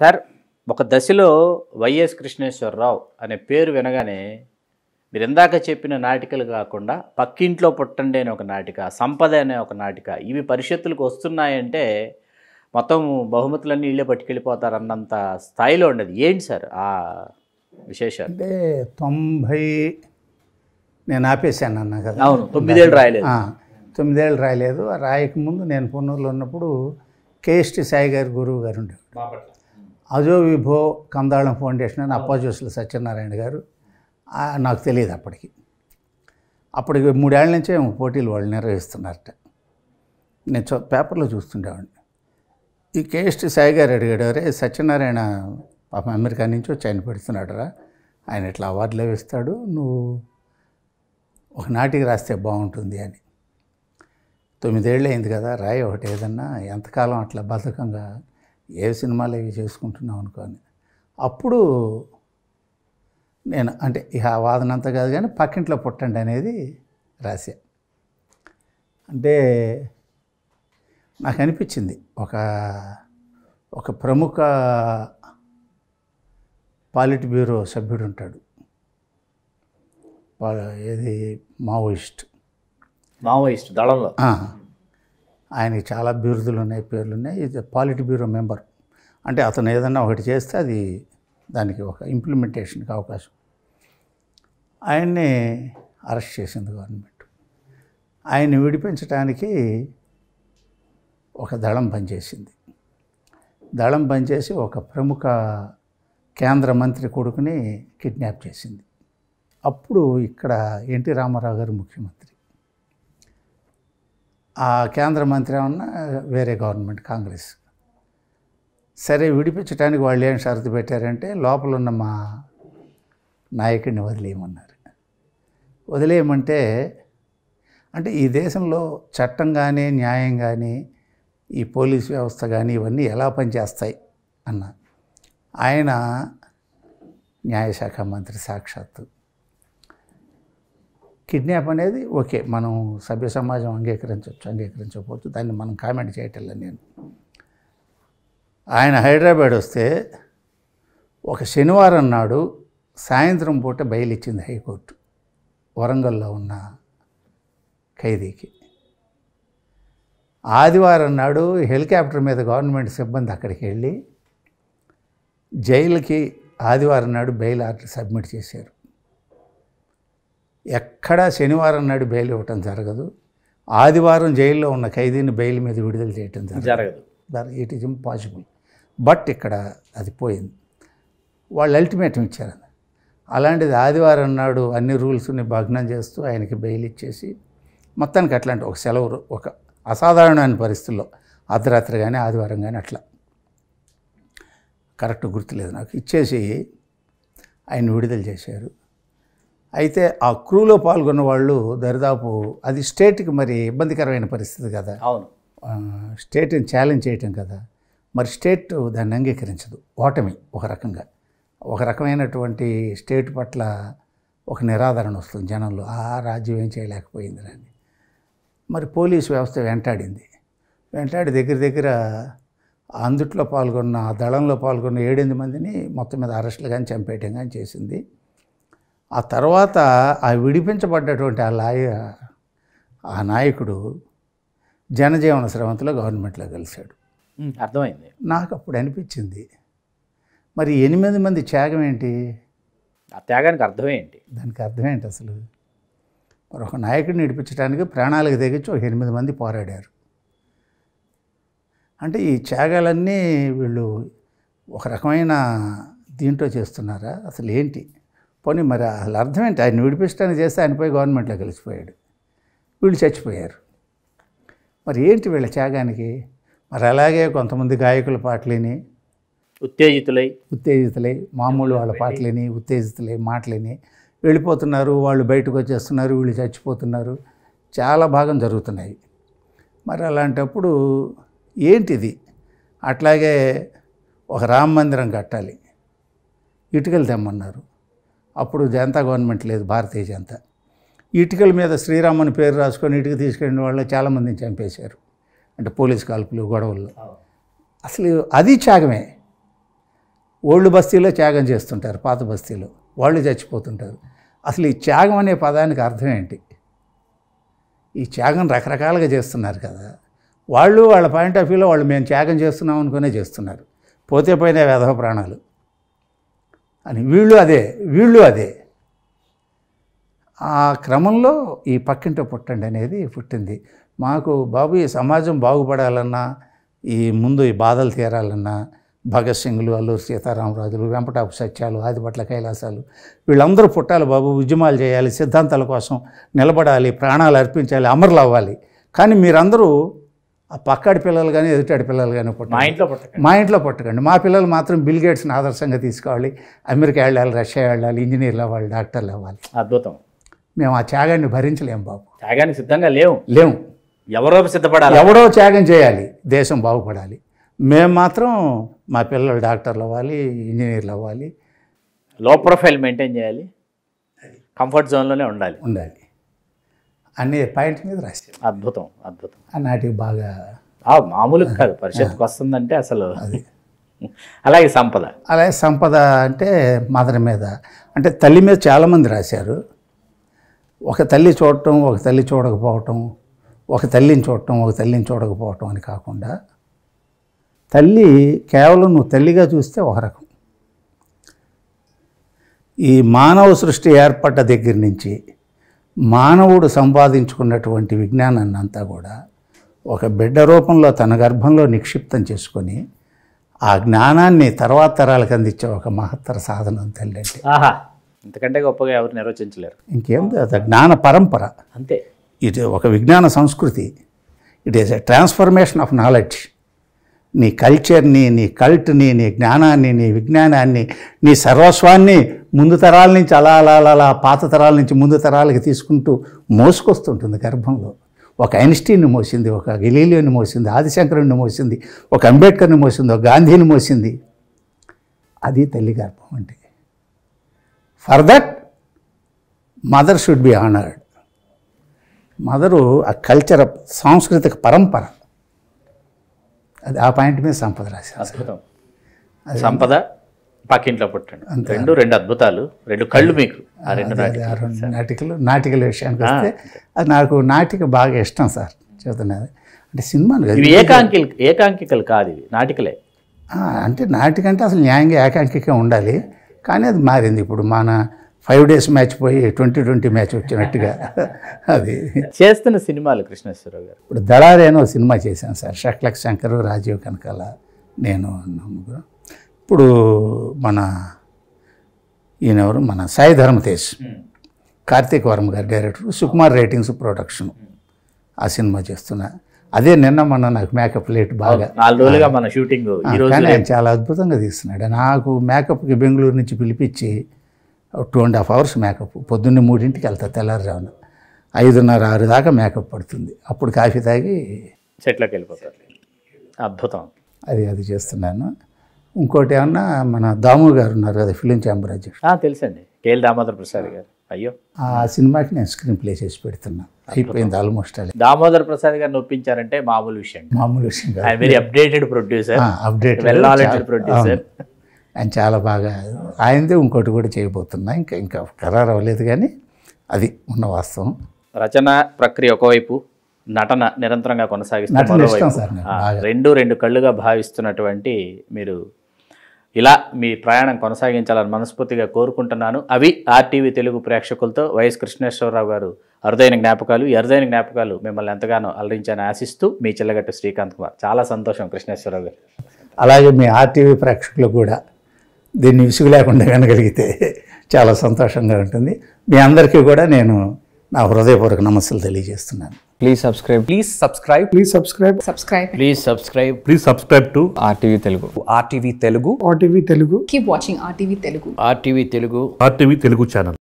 Sir ఒక దశలో YS Krishneswara Rao అనే పేరు వినగానే మీరు ఇందాక చెప్పిన నాటికలు కాకుండా పక్కింట్లో పుట్టండి అనే ఒక నాటిక సంపద అనే ఒక నాటిక ఇవి పరిషత్తులకు వస్తున్నాయంటే మొత్తం బహుమతులన్నీ ఇళ్ళే పట్టుకెళ్ళిపోతారు అన్నంత స్థాయిలో ఉండేది ఏంటి సార్ ఆ విశేషాలు అంటే తొంభై నేను ఆపేశాను అన్న కదా అవును తొమ్మిదేళ్ళు రాయలేదు ఆ, తొమ్మిదేళ్ళు రాయలేదు ఆ రాయక ముందు నేను పొన్నూరులో ఉన్నప్పుడు కేఎస్టి సాయి గారి గురువు గారు ఉండేవారు అజో విభో కందాళం ఫౌండేషన్ అని అప్పాజోసుల సత్యనారాయణ గారు ఆ, నాకు తెలియదు అప్పటికి అప్పటికి మూడేళ్ల నుంచే పోటీలు వాళ్ళు నిర్వహిస్తున్నారట నేను చూ పేపర్లో చూస్తుండేవాడిని ఈ కేఎస్టి సాయి గారు అడిగాడు అరే సత్యనారాయణ పాపం అమెరికా నుంచి వచ్చి ఆయన పెడుతున్నాడురా ఆయన ఇట్లా అవార్డులు ఇస్తాడు నువ్వు ఒక నాటికి రాస్తే బాగుంటుంది అని తొమ్మిదేళ్ళు అయింది కదా రాయి ఒకటి ఏదన్నా ఎంతకాలం అట్లా బద్ధకంగా ఏ సినిమాలు ఇవి చేసుకుంటున్నాం అనుకోని అప్పుడు నేను అంటే ఇక ఆ వాదన అంతా కాదు కానీ పక్కింట్లో పుట్టండి అనేది రాశా అంటే నాకు అనిపించింది ఒక ఒక ప్రముఖ పాలిట్ బ్యూరో సభ్యుడు ఉంటాడు వా- ఏది మావోయిస్ట్ మావోయిస్ట్ దళంలో ఆ, ఆయనకి చాలా బిరుదులు ఉన్నాయి పేర్లు ఉన్నాయి ఇది పాలిట్ బ్యూరో మెంబర్ అంటే అతను ఏదన్నా ఒకటి చేస్తే అది దానికి ఒక ఇంప్లిమెంటేషన్కి అవకాశం ఆయన్ని అరెస్ట్ చేసింది గవర్నమెంట్ ఆయన్ని విడిపించడానికి ఒక దళం పనిచేసింది దళం పనిచేసి ఒక ప్రముఖ కేంద్ర మంత్రి కొడుకుని కిడ్నాప్ చేసింది అప్పుడు ఇక్కడ ఎన్టీ రామారావు గారు ముఖ్యమంత్రి ఆ కేంద్ర మంత్రి ఏమన్నా వేరే గవర్నమెంట్ కాంగ్రెస్ సరే విడిపించడానికి వాళ్ళు ఏం షరతు పెట్టారంటే లోపల ఉన్న మా నాయకుడిని వదిలేయమన్నారు వదిలేయమంటే అంటే ఈ దేశంలో చట్టం కానీ న్యాయం కానీ ఈ పోలీస్ వ్యవస్థ కానీ ఇవన్నీ ఎలా పనిచేస్తాయి అన్న ఆయన న్యాయశాఖ మంత్రి సాక్షాత్తు కిడ్నాప్ అనేది ఓకే మనం సభ్య సమాజం అంగీకరించవచ్చు అంగీకరించకపోవచ్చు దాన్ని మనం కామెంట్ చేయటం లేదు నేను ఆయన హైదరాబాద్ వస్తే ఒక శనివారం నాడు సాయంత్రం పూట బెయిల్ ఇచ్చింది హైకోర్టు వరంగల్లో ఉన్న ఖైదీకి ఆదివారం నాడు హెలికాప్టర్ మీద గవర్నమెంట్ సిబ్బంది అక్కడికి వెళ్ళి జైలుకి ఆదివారం నాడు బెయిల్ ఆర్డర్ సబ్మిట్ చేశారు ఎక్కడా శనివారం నాడు బెయిల్ ఇవ్వటం జరగదు ఆదివారం జైల్లో ఉన్న ఖైదీని బెయిల్ మీద విడుదల చేయటం జరగదు జరగదు ఇట్ ఈజ్ ఇంపాసిబుల్ బట్ ఇక్కడ అది పోయింది వాళ్ళు అల్టిమేటం ఇచ్చారు అలాంటిది ఆదివారం నాడు అన్ని రూల్స్ని భగ్నం చేస్తూ ఆయనకి బెయిల్ ఇచ్చేసి మొత్తానికి అట్లాంటి ఒక సెలవు రో- ఒక అసాధారణమైన పరిస్థితుల్లో అర్ధరాత్రి కానీ ఆదివారం కానీ అట్లా కరెక్ట్ గుర్తులేదు నాకు ఇచ్చేసి ఆయన విడుదల చేశారు అయితే ఆ క్రూలో పాల్గొన్న వాళ్ళు దరిదాపు అది స్టేట్కి మరి ఇబ్బందికరమైన పరిస్థితి కదా అవును ఆ, స్టేట్ని ఛాలెంజ్ చేయటం కదా మరి స్టేట్ దాన్ని అంగీకరించదు ఓటమి ఒక రకంగా ఒక రకమైనటువంటి స్టేట్ పట్ల ఒక నిరాదరణ వస్తుంది జనంలో ఆ రాజ్యం ఏం చేయలేకపోయింది అని మరి పోలీసు వ్యవస్థ వెంటాడింది వెంటాడి దగ్గర దగ్గర అందుట్లో పాల్గొన్న ఆ దళంలో పాల్గొన్న ఏడెనిమిది మందిని మొత్తం మీద అరెస్టులు కానీ చంపేయటం కానీ చేసింది ఆ తర్వాత ఆ విడిపించబడ్డటువంటి ఆ లాయ ఆ నాయకుడు జనజీవన స్రవంతిలో గవర్నమెంట్లో కలిశాడు ఉమ్, అర్థమైంది నాకు అప్పుడు అనిపించింది మరి ఎనిమిది మంది త్యాగం ఏంటి ఆ త్యాగానికి అర్థం ఏంటి దానికి అర్థం ఏంటి అసలు మరి ఒక నాయకుడిని నడిపించడానికి ప్రాణాలకు తెగించి ఒక ఎనిమిది మంది పోరాడారు అంటే ఈ త్యాగాలన్నీ వీళ్ళు ఒక రకమైన దీంట్లో చేస్తున్నారా అసలు ఏంటి పోనీ మరి అసలు అర్థం ఏంటి ఆయన విడిపించడానికి చేస్తే ఆయన పోయి గవర్నమెంట్లో కలిసిపోయాడు వీళ్ళు చచ్చిపోయారు మరి ఏంటి వీళ్ళ త్యాగానికి మరి అలాగే కొంతమంది గాయకుల పాటలేని ఉత్తేజితులై ఉత్తేజితులై మామూలు వాళ్ళ పాటలేని ఉత్తేజితులై మాటలేని వెళ్ళిపోతున్నారు వాళ్ళు బయటకు వచ్చేస్తున్నారు వీళ్ళు చచ్చిపోతున్నారు చాలా భాగం జరుగుతున్నాయి మరి అలాంటప్పుడు ఏంటిది అట్లాగే ఒక రామ మందిరం కట్టాలి ఇటుకలు తెమ్మన్నారు అప్పుడు జనతా గవర్నమెంట్ లేదు భారతీయ జనతా ఇటుకల మీద శ్రీరామని పేరు రాసుకొని ఇటుక తీసుకెళ్ళిన వాళ్ళు చాలామందిని చంపేశారు అంటే పోలీస్ కాల్పులు గొడవల్లో అసలు అది త్యాగమే ఓల్డ్ బస్తీలో త్యాగం చేస్తుంటారు పాత బస్తీలో వాళ్ళు చచ్చిపోతుంటారు అసలు ఈ త్యాగం అనే పదానికి అర్థం ఏంటి ఈ త్యాగం రకరకాలుగా చేస్తున్నారు కదా వాళ్ళు వాళ్ళ పాయింట్ ఆఫ్ వ్యూలో వాళ్ళు మేము త్యాగం చేస్తున్నాం అనుకునే చేస్తున్నారు పోతే పోయిన వేధవ ప్రాణాలు అని వీళ్ళు అదే వీళ్ళు అదే ఆ క్రమంలో ఈ పక్కింట పుట్టండి అనేది పుట్టింది మాకు బాబు ఈ సమాజం బాగుపడాలన్నా ఈ ముందు ఈ బాధలు తీరాలన్నా భగత్ సింగ్లు అల్లూరు సీతారామరాజులు వెంపటాపు సత్యాలు ఆదిపట్ల కైలాసాలు వీళ్ళందరూ పుట్టాలి బాబు ఉద్యమాలు చేయాలి సిద్ధాంతాల కోసం నిలబడాలి ప్రాణాలు అర్పించాలి అమరులు అవ్వాలి కానీ మీరందరూ ఆ పక్కాడి పిల్లలు కానీ ఎదుటాడి పిల్లలు కానీ మా పుట్టాలి ఇంట్లో పుట్టకండి మా ఇంట్లో పుట్టకండి మా పిల్లలు మాత్రం బిల్ గేట్స్ని ఆదర్శంగా తీసుకోవాలి అమెరికా వెళ్ళాలి రష్యా వెళ్ళాలి ఇంజనీర్లు అవ్వాలి డాక్టర్లు అవ్వాలి అద్భుతం మేము ఆ త్యాగాన్ని భరించలేం బాబు త్యాగానికి సిద్ధంగా లేవు లేము ఎవరో సిద్ధపడాలి ఎవడో త్యాగం చేయాలి దేశం బాగుపడాలి మేము మాత్రం మా పిల్లలు డాక్టర్లు అవ్వాలి ఇంజనీర్లు అవ్వాలి లో ప్రొఫైల్ మెయింటైన్ చేయాలి కంఫర్ట్ జోన్లోనే ఉండాలి ఉండాలి అనే పాయింట్ మీద రాశారు అద్భుతం అద్భుతం ఆనాటికి బాగా ఆ మామూలు కాదు పరిషత్కి వస్తుందంటే అసలు అలాగే సంపద అలాగే సంపద అంటే మదర్ మీద అంటే తల్లి మీద చాలామంది రాశారు ఒక తల్లి చూడటం ఒక తల్లి చూడకపోవటం ఒక తల్లిని చూడటం ఒక తల్లిని చూడకపోవటం అని కాకుండా తల్లి కేవలం నువ్వు తల్లిగా చూస్తే ఒక రకం ఈ మానవ సృష్టి ఏర్పడ్డ దగ్గర నుంచి మానవుడు సంపాదించుకున్నటువంటి విజ్ఞానాన్ని అంతా కూడా ఒక బిడ్డ రూపంలో తన గర్భంలో నిక్షిప్తం చేసుకొని ఆ జ్ఞానాన్ని తర్వాత తరాలకు అందించే ఒక మహత్తర సాధనం తల్లి అంటే ఆహా ఇంతకంటే గొప్పగా ఎవరు నిర్వచించలేరు ఇంకేం అది జ్ఞాన పరంపర అంతే ఇది ఒక విజ్ఞాన సంస్కృతి it is a transformation of knowledge నీ కల్చర్ని నీ కల్ట్ని నీ జ్ఞానాన్ని నీ విజ్ఞానాన్ని నీ సర్వస్వాన్ని ముందు తరాల నుంచి అలా అలా అలా అలా పాత తరాల నుంచి ముందు తరాలకి తీసుకుంటూ మోసుకొస్తుంటుంది గర్భంలో ఒక ఐన్స్టీన్ని మోసింది ఒక గెలీలియోని మోసింది ఆదిశంకరుని మోసింది ఒక అంబేద్కర్ని మోసింది ఒక గాంధీని మోసింది అది తల్లి గర్భం అంటే for that mother should be honoured mother ఆ కల్చర్ సాంస్కృతిక పరంపర అది ఆ పాయింట్ మీద సంపద రాశారు అద్భుతం సంపద పక్కింట్లో పుట్టండి రెండు రెండు అద్భుతాలు రెండు కళ్ళు మీకు ఆ రెండు అది ఆ రెండు నాటికలు నాటికల విషయానికి వస్తే అది నాకు నాటిక బాగా ఇష్టం సార్ చెబుతున్నది అంటే సినిమాలు కాదు. ఇవి ఏకాంకిలు ఏకాంకికలు కాదు ఇవి నాటికలే ఆ, అంటే నాటిక అంటే అసలు న్యాయంగా ఏకాంకిగా ఉండాలి కానీ అది మారింది ఇప్పుడు మన ఫైవ్ డేస్ మ్యాచ్ పోయి ట్వంటీ ట్వంటీ మ్యాచ్ వచ్చినట్టుగా అది చేస్తున్న సినిమాలు కృష్ణేశ్వరరావు గారు ఇప్పుడు దళారి అని ఒక సినిమా చేశాను సార్ షక్లక్ శంకర్ రాజీవ్ కనకాల నేను ముగ్గురు ఇప్పుడు మన ఈయనెవరు మన సాయి ధర్మతేజ్ కార్తీక్ వర్మ గారి డైరెక్టర్ సుకుమార్ రేటింగ్స్ ప్రొడక్షన్ ఆ సినిమా చేస్తున్నా అదే నిన్న మొన్న నాకు మేకప్ లేట్ బాగా నాలుగు రోజులుగా మన షూటింగ్ ఈ రోజు కానీ ఆయన చాలా అద్భుతంగా తీస్తున్నాడు నాకు మేకప్కి బెంగళూరు నుంచి పిలిపించి two and half hours makeup పొద్దున్నే మూడింటికి వెళ్తా తెల్లారుజామున ఐదున్నర ఆరు దాకా మేకప్ పడుతుంది అప్పుడు కాఫీ తాగి చెట్లోకి వెళ్ళిపోతారు అద్భుతం అది అది చేస్తున్నాను ఇంకోటి ఏమన్నా మన దాము గారు ఉన్నారు కదా ఫిలిం ఛాంబర్ అధ్యక్షుడు ఆ, తెలుసండి కేఎల్ దామోదర్ ప్రసాద్ గారు అయ్యో ఆ సినిమాకి నేను స్క్రీన్ ప్లే చేసి పెడుతున్నా అయిపోయింది ఆల్మోస్ట్ అది దామోదర్ ప్రసాద్ గారిని ఒప్పించారంటే మామూలు విషయం మామూలు విషయం కాదు ఆయన very updated producer update well knowledge producer ఆయన చాలా బాగా ఆయనదే ఇంకోటి కూడా చేయబోతున్నా ఇంకా ఇంకా ఖరారు అవ్వలేదు కానీ అది ఉన్న వాస్తవం రచన ప్రక్రియ ఒకవైపు నటన నిరంతరంగా కొనసాగిస్తున్న నటన మరోవైపు ఇష్టం సార్ నాకు ఆ, బాగా రెండు రెండు కళ్ళుగా భావిస్తున్నటువంటి మీరు ఇలా మీ ప్రయాణం కొనసాగించాలని మనస్ఫూర్తిగా కోరుకుంటున్నాను అవి ఆర్టీవీ తెలుగు ప్రేక్షకులతో వైఎస్ కృష్ణేశ్వరరావు గారు అరుదైన జ్ఞాపకాలు ఈ అరుదైన జ్ఞాపకాలు మిమ్మల్ని ఎంతగానో అలరించాలని ఆశిస్తూ మీ చెల్లగట్టు శ్రీకాంత్ కుమార్ చాలా సంతోషం కృష్ణేశ్వరరావు గారు అలాగే మీ ఆర్టీవీ ప్రేక్షకులు కూడా దీన్ని విసుగు లేకుండా వినగలిగితే చాలా సంతోషంగా ఉంటుంది మీ అందరికీ కూడా నేను నా హృదయపూర్వక నమస్సులు తెలియజేస్తున్నాను Please subscribe. Please subscribe. Please subscribe subscribe please subscribe Please subscribe to RTV Telugu. RTV Telugu. RTV Telugu. keep watching rtv telugu RTV Telugu RTV Telugu channel.